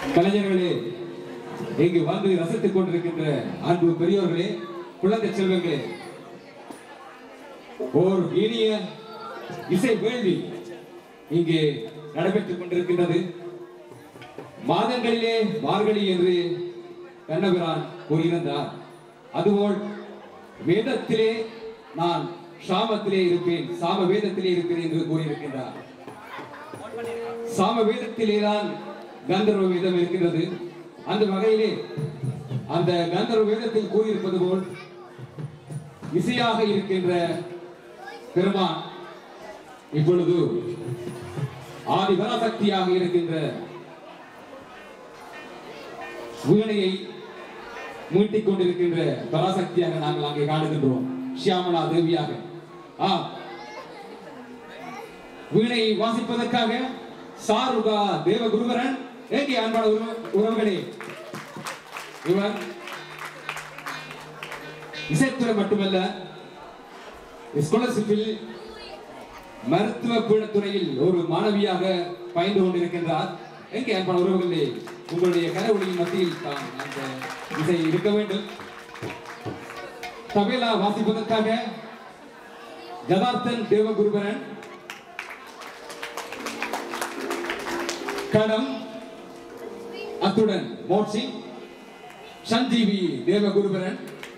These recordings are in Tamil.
கலைஞர்களே இங்கு வந்து ரசித்துக் கொண்டிருக்கின்ற அன்பு பெரியோர்களே குழந்தை செல்வங்களே ஓர் இனிய இசை வேள்வி இங்கே நடைபெற்றுக் கொண்டிருக்கின்றது மாதங்களிலே மார்கழி என்று கண்ணபிரான் கூறியிருந்தார் அதுபோல் வேதத்திலே நான் சாமத்திலே இருப்பேன் சாம வேதத்திலே இருப்பேன் என்று கூறியிருக்கின்றார் சாம வேதத்திலே தான் கந்தர்வ வேதம் இருக்கின்றது அந்த வகையிலே அந்த கந்தர்வ வேதத்தில் கூறியிருப்பது போல் இசையாக இருக்கின்ற பெருமான் இப்பொழுது ஆதி பராசக்தியாக இருக்கின்ற வீணையை மீட்டிக் கொண்டிருக்கின்ற பராசக்தியாக நாங்கள் அங்கே காணுகின்றோம் ஷியாமலா தேவியாக ஆ வீணையை வாசிப்பதற்காக சாருகா தேவ குருவரன் ஏகே அன்பான உறவு- உறவுகளே இவர் இசைத்துறை மட்டுமல்ல ஸ்காலர்ஷிப்பில் மருத்துவ பீடத்துறையில் ஒரு மாணவியாக பயின்று கொண்டிருக்கின்றார் எங்கே அன்பான உறவுகளே உங்களுடைய கரவொலியின் மத்தியில் தான் அந்த இசை இருக்க வேண்டும் தபேலா வாசிப்பதற்காக ஜதார்த்தன் தேவகுருபரன் கடம் அத்துடன் மோட்சி சஞ்சீவி தேவகுருபரன்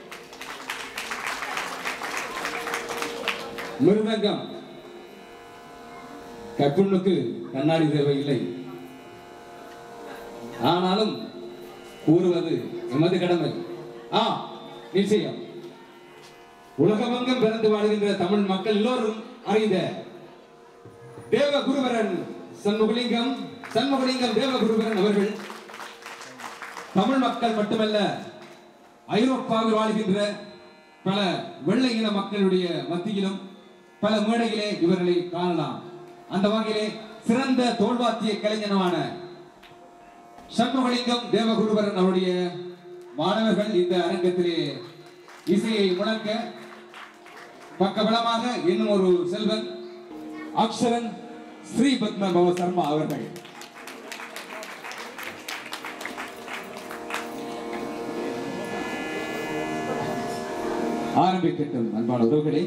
மிருதங்கம் கற்புண்ணுக்கு கண்ணாடி தேவையில்லை ஆனாலும் கூறுவது எமது கடமை ஆ நிச்சயம் உலகமெங்கும் பிறந்து வாழ்கின்ற தமிழ் மக்கள் எல்லோரும் அறிந்த தேவ குருவரன் சண்முகலிங்கம் சண்முகலிங்கம் தேவ குருவரன் அவர்கள் தமிழ் மக்கள் மட்டுமல்ல ஐரோப்பாவில் வாழ்கின்ற பல வெள்ளை இன மக்களுடைய மத்தியிலும் பல மேடையிலே இவர்களை காணலாம் அந்த வகையிலே சிறந்த தோல்வாத்திய கலைஞனமான சண்முகலிங்கம் தேவகுருவரன் அவருடைய மாணவர்கள் இந்த அரங்கத்திலே இசையை முழங்க பக்கபலமாக இன்னும் ஒரு செல்வன் அக்ஷரன் ஸ்ரீ பத்ம பவ சர்மா அவர்கள் ஆரம்பிக்கட்டும் அன்பான உறவுகளே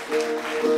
Thank